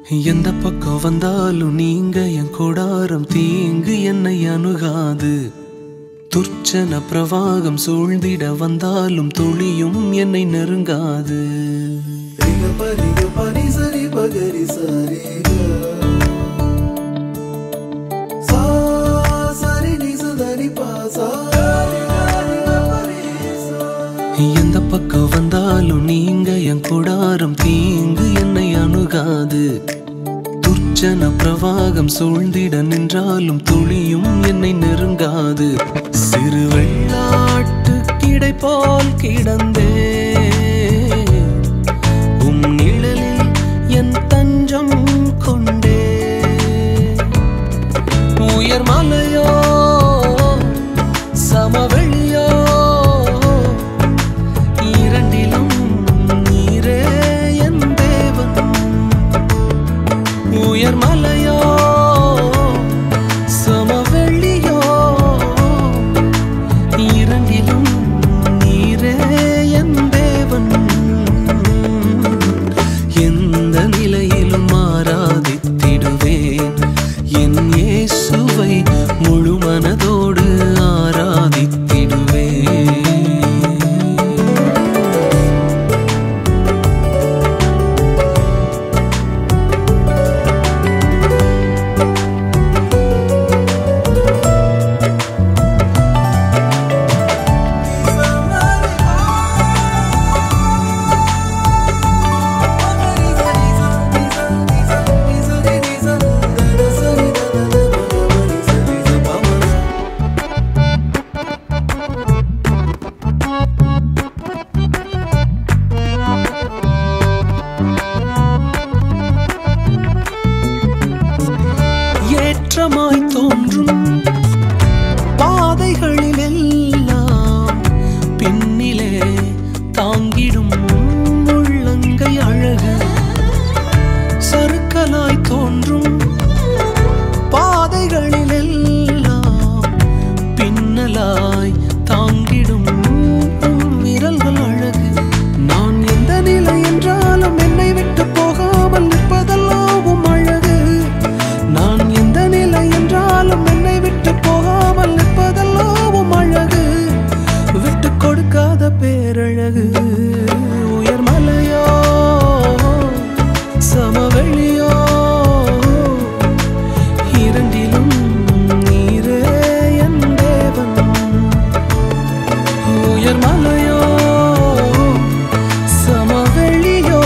எந்த பக்கம் வந்தாலும் நீங்க என் கொடாரம் தீங்கு என்னை அணுகாது துர்ச்சன பிரவாகம் சூழ்ந்திட வந்தாலும் துளியும் என்னை நெருங்காது ரிக பரிக பரி சரி பகரி சரி சா சரி நி சுதரி பா சா ரி க ரி க பரி சா. எந்த பக்கம் வந்தாலும் நீங்க என் கொடாரம் தீங்கு என்னை அணுகாது துர்ச்சன பிரவாகம் சூழ்ந்திட நின்றாலும் துளியும் என்னை நெருங்காது சிறு வெள்ளாட்டு கிடை போல் கிடந்தே உம் நிழலில் என் தஞ்சம் கொண்டே உயர் மலையோ சமவெளியோ இரண்டிலும் நீரே என் தேவன் உயர் மலையோ சமவெளியோ இரண்டிலும் நீரே என் தேவன் எந்த நிலையிலும் ஆராதித்திடுவேன் என் இயேசுவை முழு மனதோடு ஆராதித்திடுவேன் ஏற்றமாய் தோன்றும் பாதைகளில் எல்லாம் பின்னிலே தாங்கிடும் உள்ளங்கை அழகு சறுக்கலாய் தோன்றும் பாதைகளில் எல்லாம் பின்னலாய் தாங்கிடும் உம் விரல்கள் அழகு நான் எந்த நிலை என்றாலும் என்னை விட்டு போகாமல் நிற்பதெல்லாம் உம் அழகு நான் எந்த நிலை என்றாலும் என்னை விட்டு போகாமல் நிற்பதெல்லாம் உம் அழகு விட்டு கொடுக்காத பேரழகு உயர் மலையோ சமவெளியோ இரண்டிலும் நீரே என் தேவன் உயர் மலையோ சமவெளியோ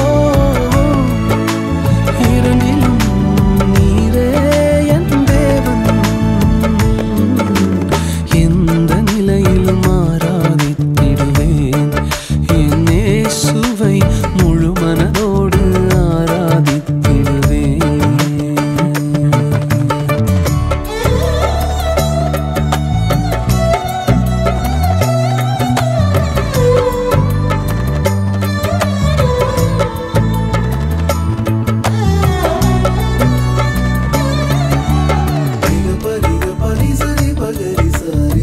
இரண்டிலும் நீரே என் தேவன் எந்த நிலையிலும் ஆராதித்திடுவேன் என் இயேசுவை முழு மனதோடு ஆராதித்திடுவேன் ரிக பரிக பரி சரி பகரி சரி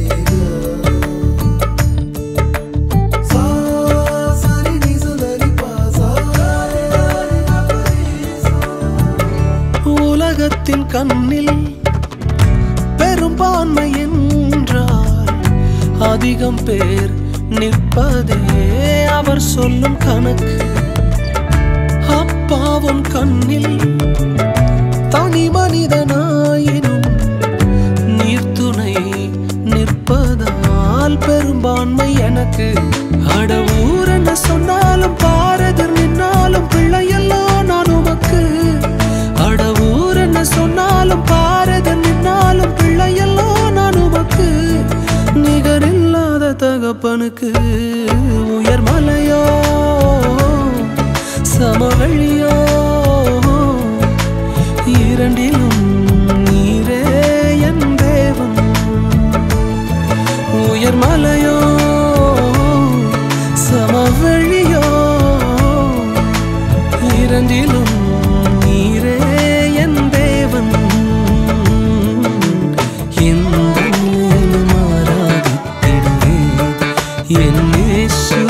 சா சரி நி சுதரி பா சா ரி க ரி க பரி சா. உலகத்தின் கண்ணில் பெரும்பான்மை என்றால் அதிகம் பேர் நிற்பதே அவர் சொல்லும் கணக்கு அப்பாவும் கண்ணில் தனி மனிதனாயினும் நீர்த்துணை நிற்பதால் பெரும்பான்மை எனக்கு அட ஊர் என்ன சொன்னாலும் பாரதர் நின்னாலும் பிள்ளையெல்லாம் நான் உமக்கு அட ஊர் என்ன சொன்னாலும் பாரதர் நின்னாலும் பிள்ளையெல்லாம் நான் உமக்கு நிகரில்லாத தகப்பனுக்கு உயர் மலையோ சமவெளியோ இரண்டிலும் நீரே என் தேவன் உயர் மலையோ சமவெளியோ இரண்டிலும் நீரே என் தேவன் எந்த நிலையிலும் ஆராதித்திடுவேன் என் இயேசு